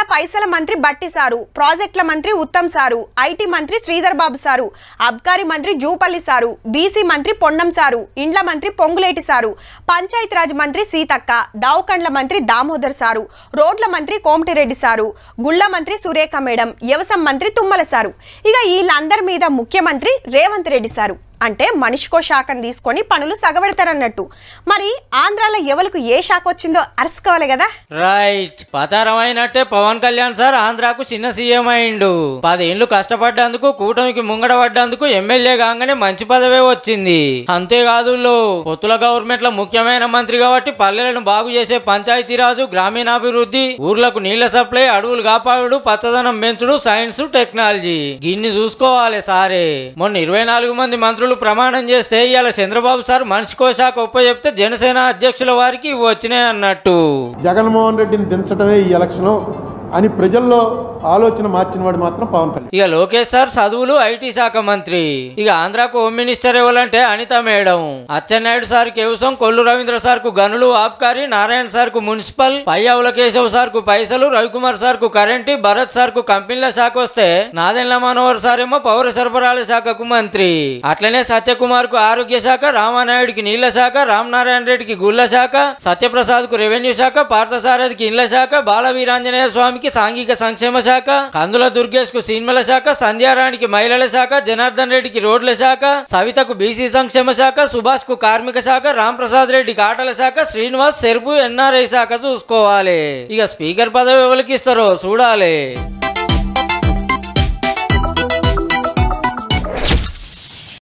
పైసల మంత్రి బట్టి సారు ప్రాజెక్టుల మంత్రి ఉత్తమ్ సారు ఐటీ మంత్రి శ్రీధర్ బాబు సారు అబ్కారీ మంత్రి జూపల్లి సారు బీసీ మంత్రి పొన్నం సారు ఇండ్ల మంత్రి పొంగులేటి సారు పంచాయతీరాజ్ మంత్రి సీతక్క దావుకండ్ల మంత్రి దామోదర్ సారు రోడ్ల మంత్రి కోమటిరెడ్డి సారు గుళ్ళ మంత్రి సురేఖ మేడం వ్యవసాయ మంత్రి తుమ్మల సారు ఇక వీళ్ళందరి మీద ముఖ్యమంత్రి రేవంత్ రెడ్డి సారు అంటే మనిషికో శాఖను తీసుకొని పనులు సగబెడతారన్నట్టు మరి ఆంధ్రాలో ఎవరికి ఏ శాఖ వచ్చిందో అరుసుకోవాలి కదా రైట్ పచారం అయినట్టే పవన్ కళ్యాణ్ సార్ ఆంధ్రాకు చిన్న సీఎం అయిండు పదేళ్లు కష్టపడ్డందుకు కూటమికి ముంగడ పడ్డందుకు ఎమ్మెల్యే కాగానే మంచి పదవే వచ్చింది అంతేకాదు లో పొత్తుల గవర్నమెంట్ లో ముఖ్యమైన మంత్రి కాబట్టి పల్లెలను బాగు చేసే పంచాయతీరాజు గ్రామీణాభివృద్ధి ఊర్లకు నీళ్ల సప్లై అడవులు కాపాడు పచ్చదనం పెంచుడు సైన్స్ టెక్నాలజీ గిన్ని చూసుకోవాలి సారే మొన్న ఇరవై నాలుగు మంది మంత్రులు ప్రమాణం చేస్తే ఇవాళ చంద్రబాబు సార్ మనిషికో శాఖ ఒప్ప చెప్తే జనసేన అధ్యక్షుల వారికి ఇవి వచ్చినాయి అన్నట్టు జగన్మోహన్ రెడ్డిని దించడమే ఈ ఎలక్షన్ అని ప్రజల్లో ఆలోచన మార్చిన వాడు మాత్రం పవన్ కళ్యాణ్ ఇక లోకేష్ సార్ చదువులు ఐటీ శాఖ మంత్రి ఇక ఆంధ్రాకు హోమ్ మినిస్టర్ ఎవరంటే అనిత మేడం అచ్చెన్నాయుడు సార్ కేవసం కొల్లు రవీంద్ర సార్ కు గనులు ఆబ్కారీ నారాయణ సార్ కు మున్సిపల్ పయ్యావుల కేశవ్ సార్ కు పైసలు రవికుమార్ సార్ కు కరెంటు భరత్ సార్ కు కంపెనీల శాఖ వస్తే నాదెండ్ల మనోహర్ సార్ ఏమో పౌర సరఫరాల శాఖకు మంత్రి అట్లనే సత్యకుమార్ కు ఆరోగ్య శాఖ రామానాయుడికి నీళ్ల శాఖ రామనారాయణ రెడ్డికి గుళ్ళ శాఖ సత్యప్రసాద్ కు రెవెన్యూ శాఖ పార్థసారథికి ఇండ్ల శాఖ బాల వీరాంజనేయ స్వామికి సాంఘిక సంక్షేమ శాఖ కందుల దుర్గేష్ కు సీన్మల శాఖ సంధ్యారాణికి మహిళల శాఖ జనార్దన్ రెడ్డికి రోడ్ల శాఖ సవితకు బీసీ సంక్షేమ శాఖ సుభాష్ కు కార్మిక శాఖ రామ్ ప్రసాద్ రెడ్డికి ఆటల శాఖ శ్రీనివాస్ సెరుపు ఎన్ఆర్ఐ శాఖ చూసుకోవాలి ఇక స్పీకర్ పదవి ఎవరికి ఇస్తారో చూడాలి